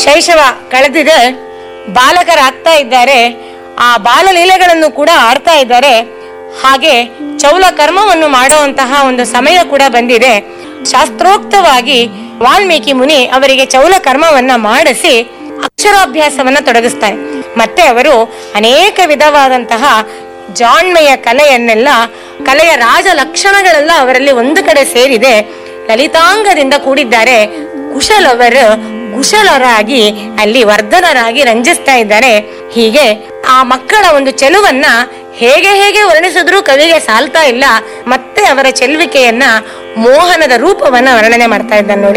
ಶೈಶವ ಕಳೆದಿದೆ ಬಾಲಕರಾಗ್ತಾ ಇದ್ದಾರೆ ಆ ಬಾಲಲೀಲೆಗಳನ್ನು ಕೂಡ ಆಡ್ತಾ ಇದ್ದಾರೆ ಹಾಗೆ ಚೌಲ ಕರ್ಮವನ್ನು ಮಾಡುವಂತಹ ಒಂದು ಸಮಯ ಕೂಡ ಬಂದಿದೆ ಶಾಸ್ತ್ರೋಕ್ತವಾಗಿ ವಾಲ್ಮೀಕಿ ಮುನಿ ಅವರಿಗೆ ಚೌಲ ಕರ್ಮವನ್ನ ಮಾಡಿಸಿ ಅಕ್ಷರಾಭ್ಯಾಸವನ್ನ ತೊಡಗಿಸ್ತಾರೆ ಮತ್ತೆ ಅವರು ಅನೇಕ ವಿಧವಾದಂತಹ ಜಾಣ್ಮೆಯ ಕಲೆಯನ್ನೆಲ್ಲ ಕಲೆಯ ರಾಜ ಲಕ್ಷಣಗಳೆಲ್ಲ ಅವರಲ್ಲಿ ಒಂದು ಕಡೆ ಸೇರಿದೆ ಲಲಿತಾಂಗದಿಂದ ಕೂಡಿದ್ದಾರೆ ಕುಶಲವರು ಕುಶಲರಾಗಿ ಅಲ್ಲಿ ವರ್ಧನರಾಗಿ ರಂಜಿಸ್ತಾ ಇದ್ದಾರೆ ಹೀಗೆ ಆ ಮಕ್ಕಳ ಒಂದು ಚೆಲುವನ್ನ ಹೇಗೆ ಹೇಗೆ ವರ್ಣಿಸಿದ್ರೂ ಕವಿಗೆ ಸಾಲ್ತಾ ಇಲ್ಲ ಮತ್ತೆ ಅವರ ಚೆಲುವಿಕೆಯನ್ನ ಮೋಹನದ ರೂಪವನ್ನ ವರ್ಣನೆ ಮಾಡ್ತಾ ಇದ್ದಾನೆ ನೋಡಿ